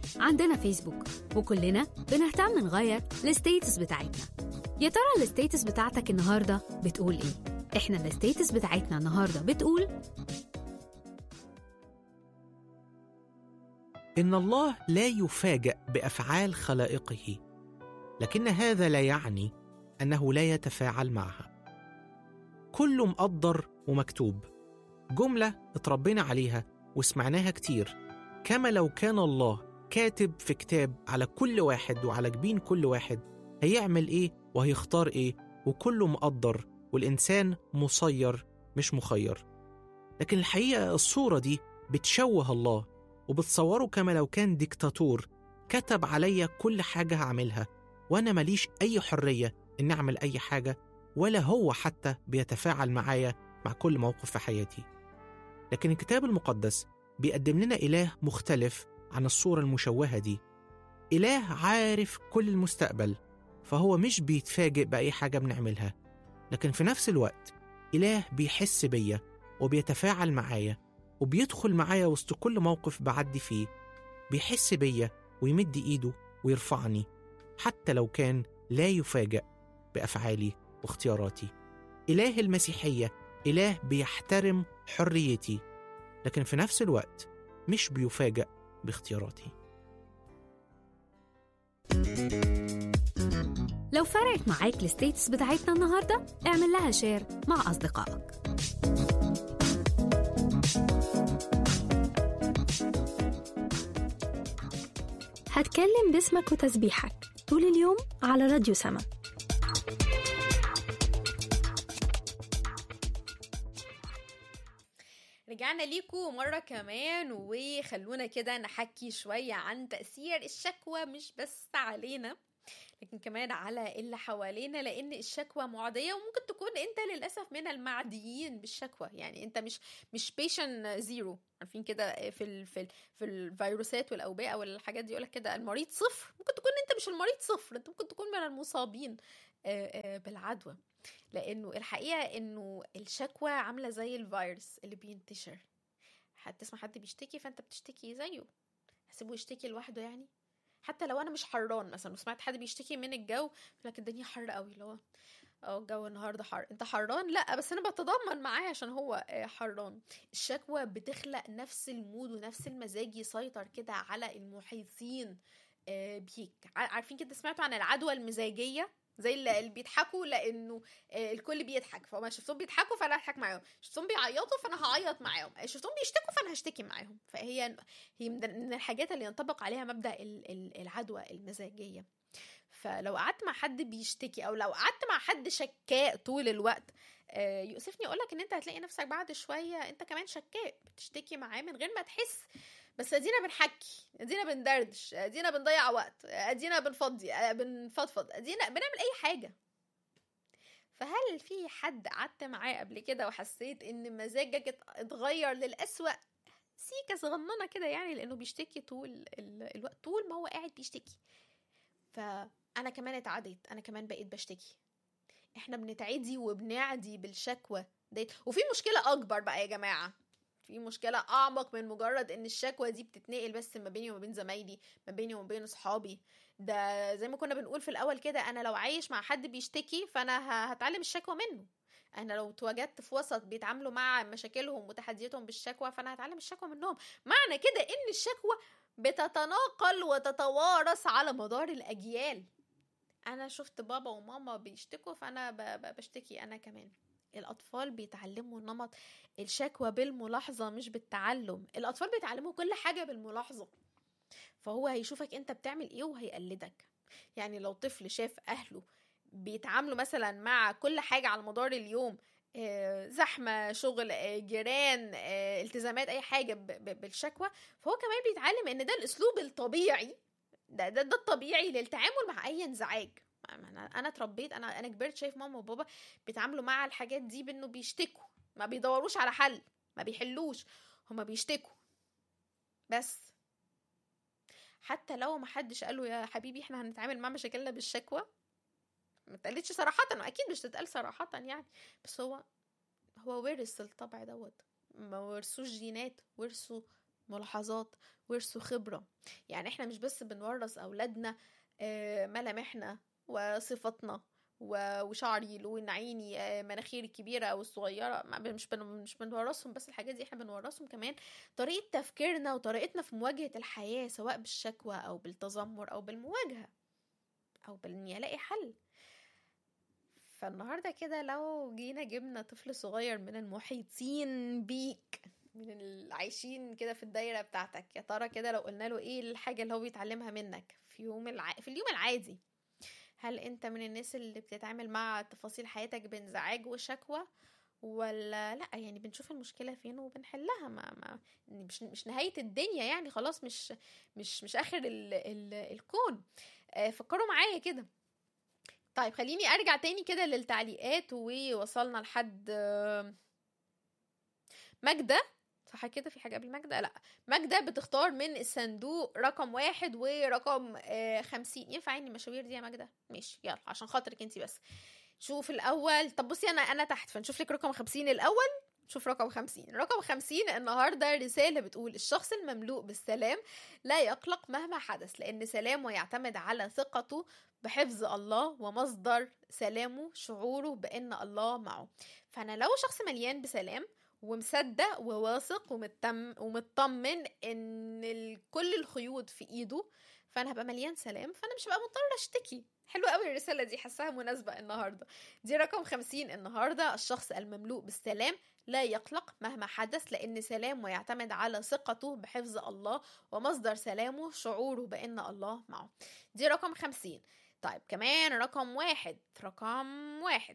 عندنا فيسبوك وكلنا بنهتم نغير الستيتس بتاعتنا يا ترى الستيتس بتاعتك النهارده بتقول ايه احنا الستيتس بتاعتنا النهارده بتقول إن الله لا يفاجأ بأفعال خلائقه، لكن هذا لا يعني أنه لا يتفاعل معها. كله مقدر ومكتوب، جملة اتربينا عليها وسمعناها كتير، كما لو كان الله كاتب في كتاب على كل واحد وعلى جبين كل واحد هيعمل إيه وهيختار إيه، وكله مقدر والإنسان مسير مش مخير. لكن الحقيقة الصورة دي بتشوه الله وبتصوره كما لو كان ديكتاتور كتب عليا كل حاجة هعملها وأنا ماليش أي حرية إن أعمل أي حاجة ولا هو حتى بيتفاعل معايا مع كل موقف في حياتي لكن الكتاب المقدس بيقدم لنا إله مختلف عن الصورة المشوهة دي إله عارف كل المستقبل فهو مش بيتفاجئ بأي حاجة بنعملها لكن في نفس الوقت إله بيحس بيا وبيتفاعل معايا وبيدخل معايا وسط كل موقف بعدي فيه بيحس بيا ويمد ايده ويرفعني حتى لو كان لا يفاجأ بأفعالي واختياراتي إله المسيحية إله بيحترم حريتي لكن في نفس الوقت مش بيفاجأ باختياراتي لو فرقت معاك الستيتس بتاعتنا النهارده اعمل لها شير مع أصدقائك هتكلم باسمك وتسبيحك طول اليوم على راديو سما رجعنا ليكم مرة كمان وخلونا كده نحكي شوية عن تأثير الشكوى مش بس علينا لكن كمان على اللي حوالينا لان الشكوى معديه وممكن تكون انت للاسف من المعديين بالشكوى يعني انت مش مش بيشن زيرو عارفين كده في ال في ال في الفيروسات والاوبئه والحاجات دي يقولك كده المريض صفر ممكن تكون انت مش المريض صفر انت ممكن تكون من المصابين بالعدوى لانه الحقيقه انه الشكوى عامله زي الفيروس اللي بينتشر هتسمع حد بيشتكي فانت بتشتكي زيه هسيبه يشتكي لوحده يعني حتى لو انا مش حران مثلا وسمعت حد بيشتكي من الجو لكن الدنيا حر قوي اللي هو اه الجو النهارده حر انت حران لا بس انا بتضامن معاه عشان هو حران الشكوى بتخلق نفس المود ونفس المزاج يسيطر كده على المحيطين بيك عارفين كده سمعتوا عن العدوى المزاجيه زي اللي بيضحكوا لانه الكل بيضحك فما شفتهم بيضحكوا فانا هضحك معاهم شفتهم بيعيطوا فانا هعيط معاهم شفتهم بيشتكوا فانا هشتكي معاهم فهي هي من الحاجات اللي ينطبق عليها مبدا العدوى المزاجيه فلو قعدت مع حد بيشتكي او لو قعدت مع حد شكاء طول الوقت يؤسفني اقولك ان انت هتلاقي نفسك بعد شويه انت كمان شكاء بتشتكي معاه من غير ما تحس بس ادينا بنحكي ادينا بندردش ادينا بنضيع وقت ادينا بنفضي بنفضفض ادينا بنعمل اي حاجه فهل في حد قعدت معاه قبل كده وحسيت ان مزاجك اتغير للأسوأ سيكه صغننه كده يعني لانه بيشتكي طول الوقت طول ما هو قاعد بيشتكي فانا كمان اتعديت انا كمان بقيت بشتكي احنا بنتعدي وبنعدي بالشكوى ديت وفي مشكله اكبر بقى يا جماعه في مشكلة أعمق من مجرد إن الشكوى دي بتتنقل بس ما بيني وما بين زمايلي ما بيني وما بين أصحابي ده زي ما كنا بنقول في الأول كده أنا لو عايش مع حد بيشتكي فأنا هتعلم الشكوى منه أنا لو اتواجدت في وسط بيتعاملوا مع مشاكلهم وتحدياتهم بالشكوى فأنا هتعلم الشكوى منهم معنى كده إن الشكوى بتتناقل وتتوارث على مدار الأجيال أنا شفت بابا وماما بيشتكوا فأنا بشتكي أنا كمان الأطفال بيتعلموا نمط الشكوى بالملاحظة مش بالتعلم الأطفال بيتعلموا كل حاجة بالملاحظة فهو هيشوفك أنت بتعمل إيه وهيقلدك يعني لو طفل شاف أهله بيتعاملوا مثلا مع كل حاجة على مدار اليوم زحمة شغل جيران التزامات أي حاجة بالشكوى فهو كمان بيتعلم إن ده الأسلوب الطبيعي ده ده, ده الطبيعي للتعامل مع أي انزعاج انا انا اتربيت انا انا كبرت شايف ماما وبابا بيتعاملوا مع الحاجات دي بانه بيشتكوا ما بيدوروش على حل ما بيحلوش هما بيشتكوا بس حتى لو ما حدش قاله يا حبيبي احنا هنتعامل مع مشاكلنا بالشكوى ما اتقالتش صراحة اكيد مش تتقال صراحة يعني بس هو هو ورث الطبع دوت ما ورثوش جينات ورثوا ملاحظات ورثوا خبرة يعني احنا مش بس بنورث أولادنا آه، ملامحنا وصفاتنا و- وشعري لون عيني آه، مناخيري الكبيرة أو الصغيرة ما- مش بن- مش بنورثهم بس الحاجات دي احنا بنورثهم كمان طريقة تفكيرنا وطريقتنا في مواجهة الحياة سواء بالشكوى أو بالتذمر أو بالمواجهة أو بإني ألاقي حل فالنهاردة كده لو جينا جبنا طفل صغير من المحيطين بيك من اللي عايشين كده في الدايرة بتاعتك يا ترى كده لو قلنا له ايه الحاجة اللي هو بيتعلمها منك في يوم الع... في اليوم العادي هل انت من الناس اللي بتتعامل مع تفاصيل حياتك بانزعاج وشكوى ولا لا يعني بنشوف المشكلة فين وبنحلها ما, ما مش مش نهاية الدنيا يعني خلاص مش مش مش اخر ال... ال... الكون آه، فكروا معايا كده طيب خليني ارجع تاني كده للتعليقات ووصلنا لحد آه، ماجدة صح كده في حاجة قبل ماجدة لا ماجدة بتختار من الصندوق رقم واحد ورقم آه، خمسين ينفع يعني المشاوير دي يا ماجدة ماشي يلا عشان خاطرك انتي بس شوف الأول طب بصي أنا أنا تحت فنشوف لك رقم خمسين الأول شوف رقم خمسين رقم خمسين النهاردة رسالة بتقول الشخص المملوء بالسلام لا يقلق مهما حدث لأن سلامه يعتمد على ثقته بحفظ الله ومصدر سلامه شعوره بأن الله معه فأنا لو شخص مليان بسلام ومصدق وواثق ومتم ومطمن ان ال- كل الخيوط في ايده فانا هبقى مليان سلام فانا مش هبقى مضطر اشتكي حلوة قوي الرسالة دي حاساها مناسبة النهاردة دي رقم خمسين النهاردة الشخص المملوء بالسلام لا يقلق مهما حدث لأن سلامه يعتمد على ثقته بحفظ الله ومصدر سلامه شعوره بأن الله معه دي رقم خمسين طيب كمان رقم واحد رقم واحد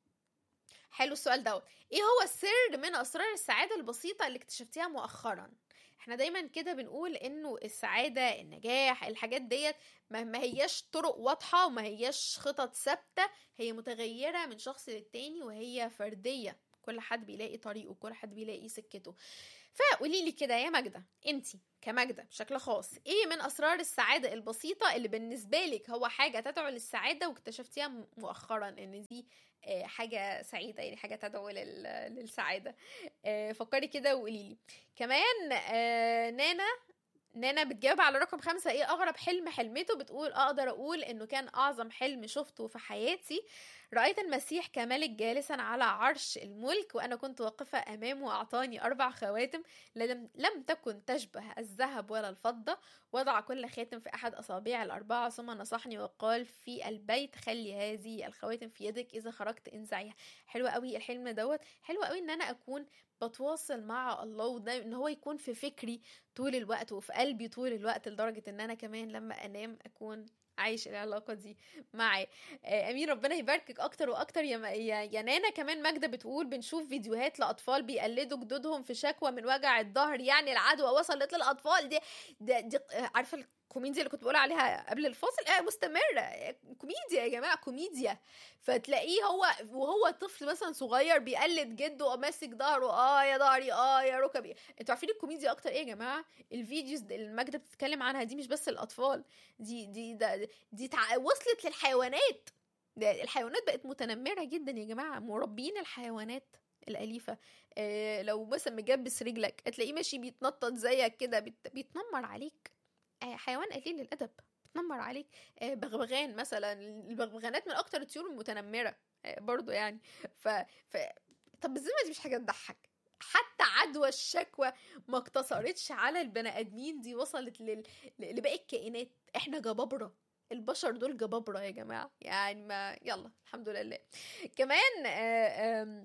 حلو السؤال دوت ايه هو السر من اسرار السعاده البسيطه اللي اكتشفتيها مؤخرا احنا دايما كده بنقول انه السعاده النجاح الحاجات ديت ما ما هياش طرق واضحه وما هياش خطط ثابته هي متغيره من شخص للتاني وهي فرديه كل حد بيلاقي طريقه كل حد بيلاقي سكته فقولي لي كده يا ماجده انتي كماجده بشكل خاص ايه من اسرار السعاده البسيطه اللي بالنسبه لك هو حاجه تدعو للسعاده واكتشفتيها م- مؤخرا ان دي آه، حاجه سعيده يعني حاجه تدعو لل- للسعاده آه، فكري كده وقولي لي كمان آه، نانا نانا بتجاوب على رقم خمسة ايه اغرب حلم حلمته بتقول اقدر اقول انه كان اعظم حلم شفته في حياتي رأيت المسيح كملك جالسا على عرش الملك وانا كنت واقفة امامه واعطاني اربع خواتم لم, لم تكن تشبه الذهب ولا الفضة وضع كل خاتم في احد اصابع الاربعة ثم نصحني وقال في البيت خلي هذه الخواتم في يدك اذا خرجت انزعيها حلوة قوي الحلم دوت حلوة قوي ان انا اكون بتواصل مع الله وده ان هو يكون في فكري طول الوقت وفي قلبي طول الوقت لدرجة ان انا كمان لما انام اكون عايش العلاقة دي معاه آه، امين ربنا يباركك اكتر واكتر يا, م- يا, يا نانا كمان ماجدة بتقول بنشوف فيديوهات لاطفال بيقلدوا جدودهم في شكوى من وجع الظهر يعني العدوى وصلت للاطفال دي, دي, دي آه، عارفة الكوميديا اللي كنت بقول عليها قبل الفاصل آه مستمرة آه، كوميديا يا جماعة كوميديا فتلاقيه هو وهو طفل مثلا صغير بيقلد جده وماسك ظهره اه يا ظهري اه يا ركبي انتوا عارفين الكوميديا اكتر ايه يا جماعه الفيديوز اللي الماجده بتتكلم عنها دي مش بس الاطفال دي دي ده دي تع... وصلت للحيوانات ده الحيوانات بقت متنمره جدا يا جماعه مربين الحيوانات الأليفة آه لو مثلا مجبس رجلك هتلاقيه ماشي بيتنطط زيك كده بيت... بيتنمر عليك آه حيوان قليل الأدب بتنمر عليك آه بغبغان مثلا البغبغانات من أكتر الطيور المتنمرة آه برضو يعني ف... ف... طب بالذمة دي مش حاجة تضحك حتى عدوى الشكوى ما اقتصرتش على البني ادمين دي وصلت لل... ل- لباقي الكائنات احنا جبابره البشر دول جبابره يا جماعه يعني ما يلا الحمد لله كمان آه، آم،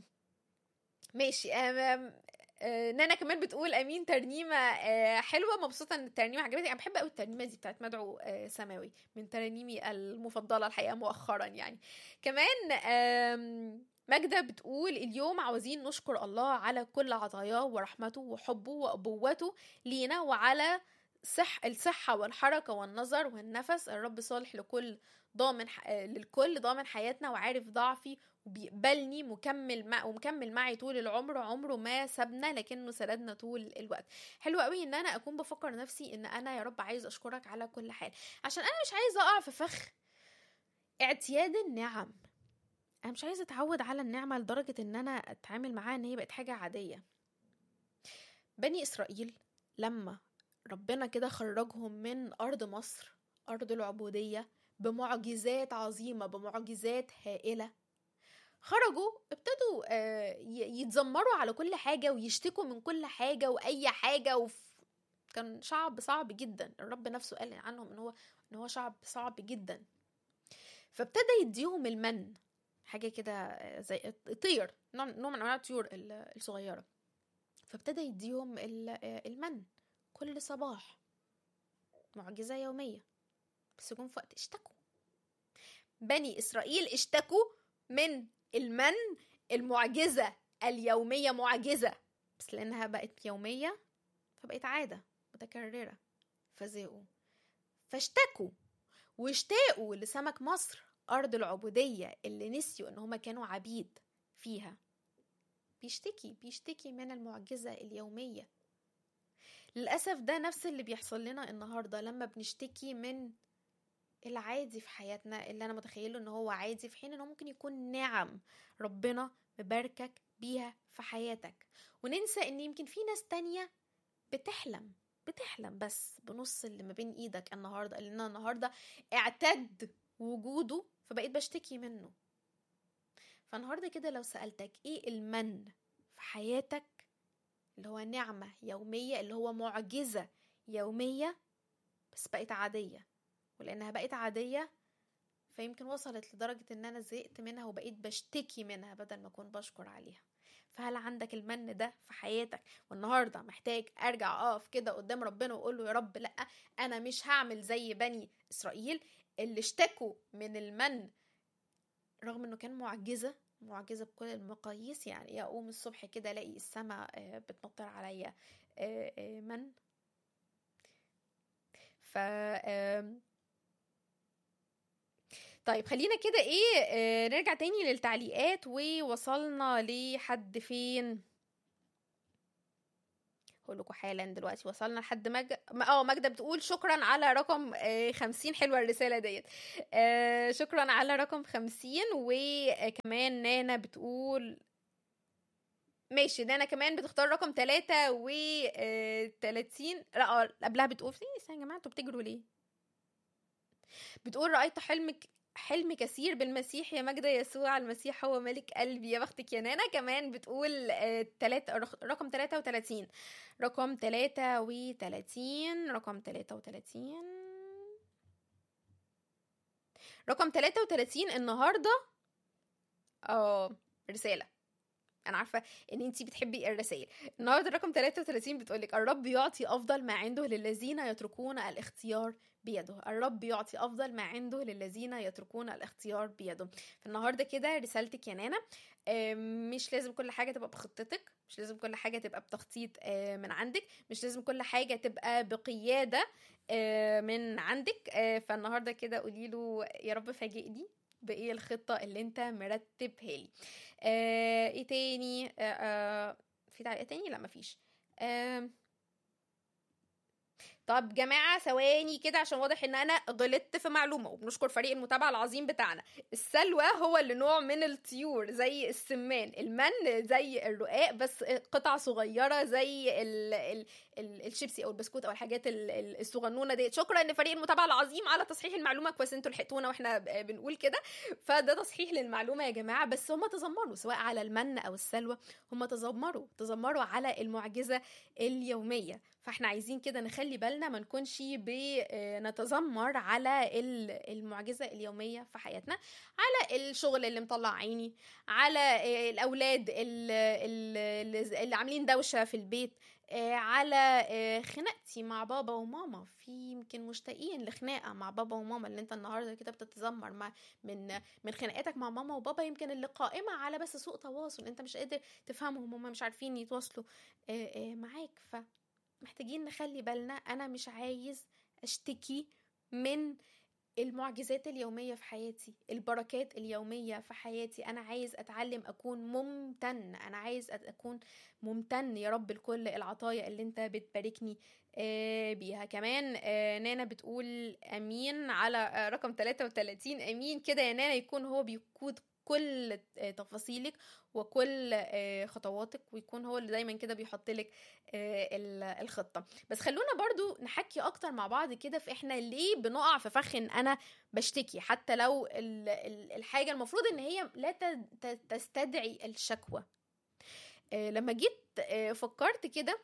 ماشي آم، آم، آه، نانا كمان بتقول امين ترنيمه آه، حلوه مبسوطه ان الترنيمه عجبتني انا بحب قوي الترنيمه دي بتاعت مدعو آه، سماوي من ترانيمي المفضله الحقيقه مؤخرا يعني كمان آم، ماجدة بتقول اليوم عاوزين نشكر الله على كل عطاياه ورحمته وحبه وأبوته لينا وعلى صح الصحة والحركة والنظر والنفس الرب صالح لكل ضامن ح... آه، للكل ضامن حياتنا وعارف ضعفي وبيقبلني مكمل مع ومكمل معي طول العمر عمره ما سابنا لكنه سندنا طول الوقت حلو قوي ان انا اكون بفكر نفسي ان انا يا رب عايز اشكرك على كل حال عشان انا مش عايزه اقع في فخ اعتياد النعم انا مش عايزه اتعود على النعمه لدرجه ان انا اتعامل معاها ان هي بقت حاجه عاديه بني اسرائيل لما ربنا كده خرجهم من أرض مصر أرض العبودية بمعجزات عظيمة بمعجزات هائلة خرجوا ابتدوا آه، ي- يتذمروا على كل حاجة ويشتكوا من كل حاجة وأي حاجة وف... كان شعب صعب جدا الرب نفسه قال عنهم ان هو ان هو شعب صعب جدا فابتدى يديهم المن حاجة كده آه، زي طير نوع نوع من انواع الطيور ال- الصغيرة فابتدى يديهم ال- آه، المن كل صباح معجزة يومية بس جم في وقت اشتكوا بني إسرائيل اشتكوا من المن المعجزة اليومية معجزة بس لأنها بقت يومية فبقت عادة متكررة فزهقوا فاشتكوا واشتاقوا لسمك مصر أرض العبودية اللي نسيوا إن هما كانوا عبيد فيها بيشتكي بيشتكي من المعجزة اليومية للأسف ده نفس اللي بيحصل لنا النهاردة لما بنشتكي من العادي في حياتنا اللي أنا متخيله إن هو عادي في حين إنه ممكن يكون نعم ربنا مباركك بيها في حياتك وننسى إن يمكن في ناس تانية بتحلم بتحلم بس بنص اللي ما بين ايدك النهارده اللي انا النهارده اعتد وجوده فبقيت بشتكي منه فالنهارده كده لو سألتك ايه المن في حياتك اللي هو نعمة يومية اللي هو معجزة يومية بس بقت عادية ولأنها بقت عادية فيمكن وصلت لدرجة إن أنا زهقت منها وبقيت بشتكي منها بدل ما أكون بشكر عليها فهل عندك المن ده في حياتك والنهارده محتاج ارجع اقف كده قدام ربنا واقول له يا رب لا انا مش هعمل زي بني اسرائيل اللي اشتكوا من المن رغم انه كان معجزه معجزه بكل المقاييس يعني اقوم الصبح كده الاقي السماء آه، بتمطر عليا آه، آه، من ف آم، طيب خلينا كده ايه آه، نرجع تاني للتعليقات ووصلنا لحد فين هقول لكم حالا دلوقتي وصلنا لحد مج اه ماجدة بتقول شكرا على رقم آه، خمسين حلوة الرسالة ديت آه، شكرا على رقم خمسين وكمان نانا بتقول ماشي نانا كمان بتختار رقم تلاتة و آه، تلاتين لا آه، قبلها بتقول في يا جماعة انتوا بتجروا ليه بتقول رأيت حلمك حلم كثير بالمسيح يا مجدة يسوع المسيح هو ملك قلبي يا بختك يا نانا كمان بتقول آه، تلاتة رق- رقم 33 رقم 33 رقم 33 رقم 33 النهارده اه رسالة انا عارفه ان انتي بتحبي الرسائل النهارده رقم 33 بتقولك الرب يعطي افضل ما عنده للذين يتركون الاختيار بيده الرب يعطي افضل ما عنده للذين يتركون الاختيار بيده فالنهارده كده رسالتك يا نانا آم، مش لازم كل حاجه تبقى بخطتك مش لازم كل حاجه تبقى بتخطيط آه، من عندك مش لازم كل حاجه تبقى بقياده آه، من عندك آه، فالنهارده كده قولي له يا رب فاجئني بايه الخطه اللي انت مرتبها لي آه، ايه تاني آه، آه، في تعليق تاني لا مفيش آم، طب جماعة ثواني كده عشان واضح ان انا غلطت في معلومة وبنشكر فريق المتابعة العظيم بتاعنا السلوى هو اللي نوع من الطيور زي السمان المن زي الرقاق بس قطع صغيرة زي ال ال ال الشيبسي او البسكوت او الحاجات ال- ال- الصغنونة دي شكرا لفريق المتابعة العظيم على تصحيح المعلومة كويس انتوا لحقتونا واحنا ب- بنقول كده فده تصحيح للمعلومة يا جماعة بس هم تذمروا سواء على المن او السلوى هم تذمروا تذمروا على المعجزة اليومية فاحنا عايزين كده نخلي بالنا ما نكونش بنتذمر على ال- المعجزة اليومية في حياتنا على الشغل اللي مطلع عيني على آه، الأولاد ال- ال- اللي عاملين دوشة في البيت آه، على آه، خناقتي مع بابا وماما في يمكن مشتاقين لخناقة مع بابا وماما اللي انت النهارده كده بتتذمر مع من من خناقاتك مع ماما وبابا يمكن اللي قائمة على بس سوء تواصل انت مش قادر تفهمهم هم مش عارفين يتواصلوا آه، آه، معاك ف محتاجين نخلي بالنا انا مش عايز اشتكي من المعجزات اليومية في حياتي البركات اليومية في حياتي أنا عايز أتعلم أكون ممتن أنا عايز أت- أكون ممتن يا رب لكل العطايا اللي أنت بتباركني آه، بيها كمان آه، نانا بتقول أمين على آه، رقم 33 أمين كده يا نانا يكون هو بيقود كل آه، تفاصيلك وكل آه، خطواتك ويكون هو اللي دايما كده بيحط لك آه، ال- الخطه بس خلونا برضو نحكي اكتر مع بعض كده في احنا ليه بنقع في فخ ان انا بشتكي حتى لو ال- ال- الحاجه المفروض ان هي لا ت- ت- تستدعي الشكوى آه، لما جيت آه، فكرت كده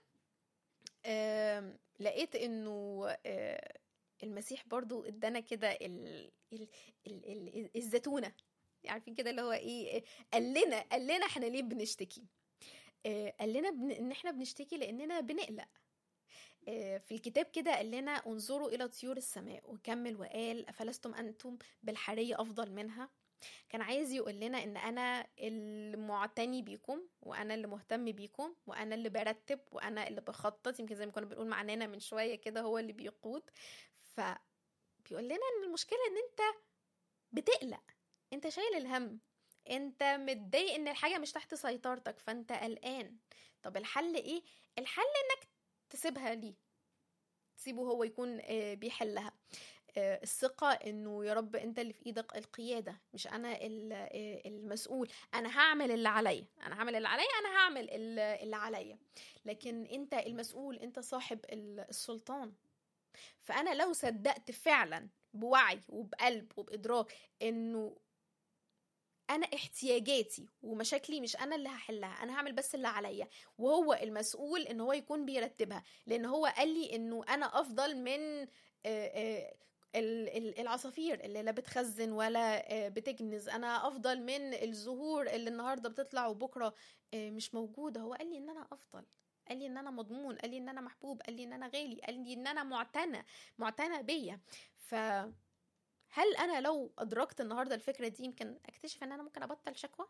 آم، لقيت انه آه، المسيح برضو ادانا كده ال... ال... ال... ال... الزتونه عارفين كده اللي هو ايه قال لنا قال لنا احنا ليه بنشتكي آه، قال لنا بن... ان احنا بنشتكي لاننا بنقلق آه، في الكتاب كده قال لنا انظروا الى طيور السماء وكمل وقال افلستم انتم بالحريه افضل منها كان عايز يقول لنا ان انا المعتني بيكم وانا اللي مهتم بيكم وانا اللي برتب وانا اللي بخطط يمكن زي ما كنا بنقول معنانا من شويه كده هو اللي بيقود ف بيقول لنا ان المشكله ان انت بتقلق انت شايل الهم انت متضايق ان الحاجه مش تحت سيطرتك فانت قلقان طب الحل ايه الحل انك تسيبها ليه تسيبه هو يكون آه، بيحلها آه، الثقة انه يا رب انت اللي في ايدك القيادة مش انا ال- آه، المسؤول انا هعمل اللي عليا انا هعمل اللي عليا انا هعمل ال- اللي عليا لكن انت المسؤول انت صاحب ال- السلطان فانا لو صدقت فعلا بوعي وبقلب وبادراك انه انا احتياجاتي ومشاكلي مش انا اللي هحلها انا هعمل بس اللي عليا وهو المسؤول ان هو يكون بيرتبها لان هو قال لي انه انا افضل من آه، آه، ال- ال- العصافير اللي لا بتخزن ولا آه، بتكنز انا افضل من الزهور اللي النهارده بتطلع وبكره آه، مش موجوده هو قال لي ان انا افضل قال لي ان انا مضمون قال لي ان انا محبوب قال لي ان انا غالي قال لي ان انا معتنى معتنى بيا ف هل انا لو ادركت النهارده الفكره دي يمكن اكتشف ان انا ممكن ابطل شكوى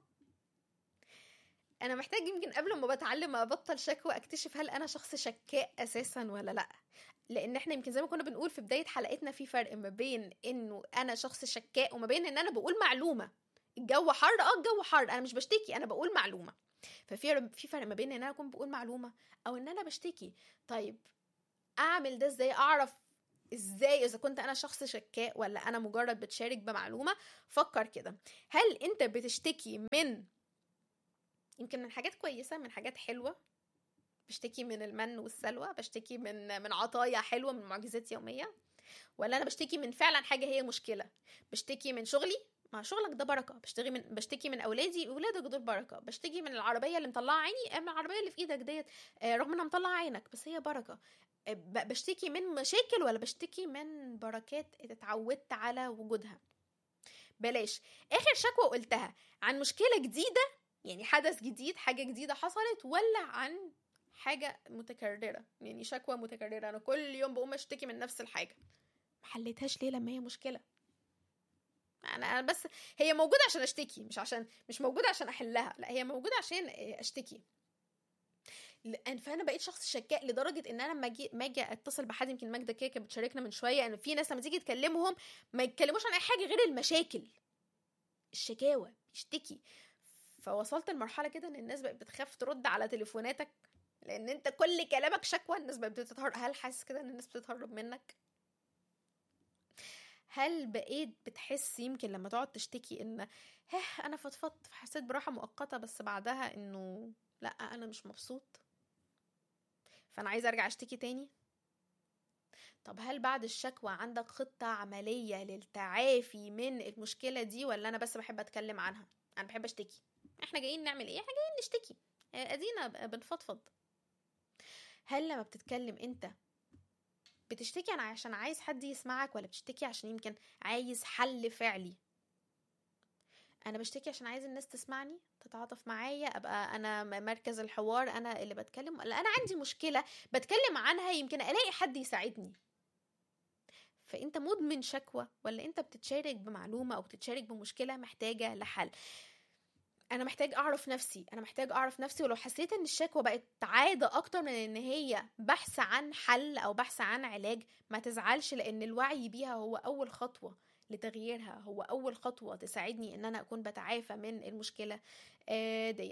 انا محتاج يمكن قبل ما بتعلم ابطل شكوى اكتشف هل انا شخص شكاء اساسا ولا لا لان احنا يمكن زي ما كنا بنقول في بدايه حلقتنا في فرق ما بين انه انا شخص شكاء وما بين ان انا بقول معلومه الجو حر اه الجو حر انا مش بشتكي انا بقول معلومه ففي في فرق ما بين ان انا اكون بقول معلومه او ان انا بشتكي طيب اعمل ده ازاي اعرف ازاي اذا كنت انا شخص شكاء ولا انا مجرد بتشارك بمعلومه فكر كده هل انت بتشتكي من يمكن من حاجات كويسه من حاجات حلوه بشتكي من المن والسلوى بشتكي من من عطايا حلوه من معجزات يوميه ولا انا بشتكي من فعلا حاجه هي مشكله بشتكي من شغلي ما شغلك ده بركه بشتكي من بشتكي من اولادي ولادك دول بركه بشتكي من العربيه اللي مطلعه عيني من العربيه اللي في ايدك ديت آه، رغم انها مطلعه عينك بس هي بركه آه، ب- بشتكي من مشاكل ولا بشتكي من بركات اتعودت على وجودها بلاش اخر شكوى قلتها عن مشكله جديده يعني حدث جديد حاجه جديده حصلت ولا عن حاجه متكرره يعني شكوى متكرره انا كل يوم بقوم اشتكي من نفس الحاجه ما حليتهاش ليه لما هي مشكله انا أنا بس هي موجوده عشان اشتكي مش عشان مش موجوده عشان احلها لا هي موجوده عشان اشتكي لان فانا بقيت شخص شكاء لدرجه ان انا لما اجي ما اجي اتصل بحد يمكن ماجده كده كانت بتشاركنا من شويه ان في ناس لما تيجي تكلمهم ما يتكلموش عن اي حاجه غير المشاكل الشكاوى بيشتكي فوصلت لمرحله كده ان الناس بقت بتخاف ترد على تليفوناتك لان انت كل كلامك شكوى الناس بقت بتتهرب هل حاسس كده ان الناس بتتهرب منك هل بقيت بتحس يمكن لما تقعد تشتكي ان ها انا فضفضت فحسيت براحه مؤقته بس بعدها انه لا انا مش مبسوط فانا عايزه ارجع اشتكي تاني طب هل بعد الشكوى عندك خطة عملية للتعافي من المشكلة دي ولا أنا بس بحب أتكلم عنها أنا بحب أشتكي إحنا جايين نعمل إيه؟ إحنا جايين نشتكي آه، أدينا ب- بنفضفض هل لما بتتكلم أنت بتشتكي أنا عشان عايز حد يسمعك ولا بتشتكي عشان يمكن عايز حل فعلي انا بشتكي عشان عايز الناس تسمعني تتعاطف معايا ابقى انا م- مركز الحوار انا اللي بتكلم لا انا عندي مشكله بتكلم عنها يمكن الاقي حد يساعدني فانت مدمن شكوى ولا انت بتتشارك بمعلومه او بتتشارك بمشكله محتاجه لحل انا محتاج اعرف نفسي انا محتاج اعرف نفسي ولو حسيت ان الشكوى بقت عاده اكتر من ان هي بحث عن حل او بحث عن علاج ما تزعلش لان الوعي بيها هو اول خطوه لتغييرها هو اول خطوه تساعدني ان انا اكون بتعافى من المشكله آه، ديت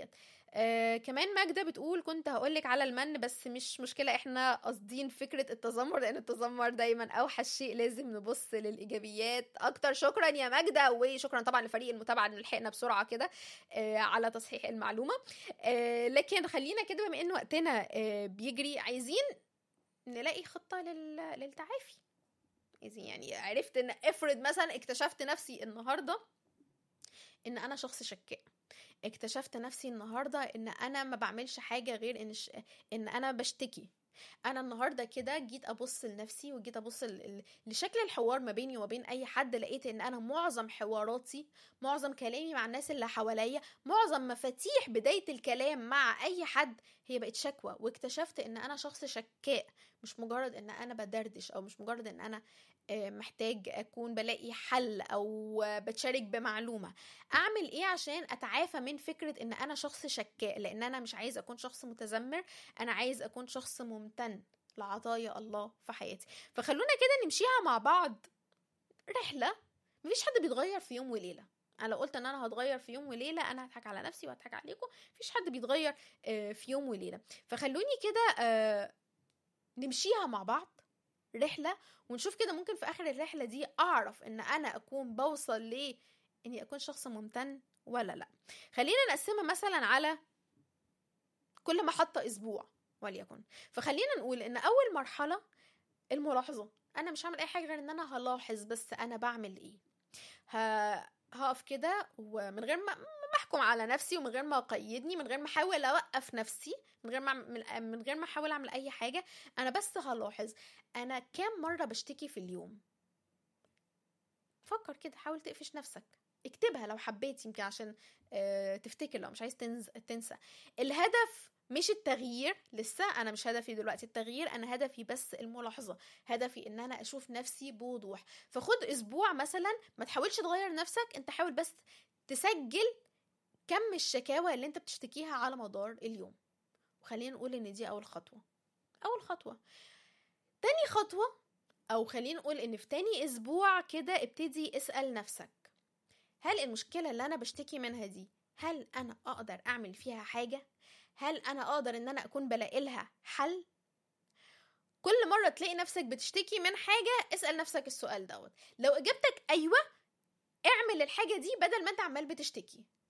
آه كمان ماجدة بتقول كنت هقولك على المن بس مش مشكلة احنا قاصدين فكرة التذمر لأن التذمر دايما أوحش شيء لازم نبص للإيجابيات أكتر شكرا يا ماجدة وشكرا طبعا لفريق المتابعة اللي لحقنا بسرعة كده آه على تصحيح المعلومة آه لكن خلينا كده بما إن وقتنا آه بيجري عايزين نلاقي خطة لل... للتعافي عايزين يعني عرفت ان افرض مثلا اكتشفت نفسي النهارده ان انا شخص شكاء اكتشفت نفسي النهارده ان انا ما بعملش حاجه غير ان ش... ان انا بشتكي انا النهارده كده جيت ابص لنفسي وجيت ابص ل... لشكل الحوار ما بيني وما بين اي حد لقيت ان انا معظم حواراتي معظم كلامي مع الناس اللي حواليا معظم مفاتيح بدايه الكلام مع اي حد هي بقت شكوى واكتشفت ان انا شخص شكاء مش مجرد ان انا بدردش او مش مجرد ان انا محتاج اكون بلاقي حل او بتشارك بمعلومه اعمل ايه عشان اتعافى من فكره ان انا شخص شكاء لان انا مش عايز اكون شخص متذمر انا عايز اكون شخص ممتن لعطايا الله في حياتي فخلونا كده نمشيها مع بعض رحله مفيش حد بيتغير في يوم وليله انا لو قلت ان انا هتغير في يوم وليله انا هضحك على نفسي وهضحك عليكم مفيش حد بيتغير في يوم وليله فخلوني كده نمشيها مع بعض رحلة ونشوف كده ممكن في آخر الرحلة دي أعرف إن أنا أكون بوصل ليه إني أكون شخص ممتن ولا لأ خلينا نقسمها مثلا على كل محطة أسبوع وليكن فخلينا نقول إن أول مرحلة الملاحظة أنا مش هعمل أي حاجة غير إن أنا هلاحظ بس أنا بعمل إيه هقف كده ومن غير ما احكم على نفسي ومن غير ما اقيدني من غير ما احاول اوقف نفسي من غير ما من غير ما احاول اعمل اي حاجه انا بس هلاحظ انا كام مره بشتكي في اليوم فكر كده حاول تقفش نفسك اكتبها لو حبيت يمكن عشان اه تفتكر لو مش عايز تنسى الهدف مش التغيير لسه انا مش هدفي دلوقتي التغيير انا هدفي بس الملاحظه هدفي ان انا اشوف نفسي بوضوح فخد اسبوع مثلا ما تحاولش تغير نفسك انت حاول بس تسجل كم الشكاوى اللي انت بتشتكيها على مدار اليوم وخلينا نقول ان دي اول خطوه اول خطوه تاني خطوه او خلينا نقول ان في تاني اسبوع كده ابتدي اسال نفسك هل المشكله اللي انا بشتكي منها دي هل انا اقدر اعمل فيها حاجه هل انا اقدر ان انا اكون بلاقي لها حل كل مره تلاقي نفسك بتشتكي من حاجه اسال نفسك السؤال دوت لو اجابتك ايوه اعمل الحاجه دي بدل ما انت عمال بتشتكي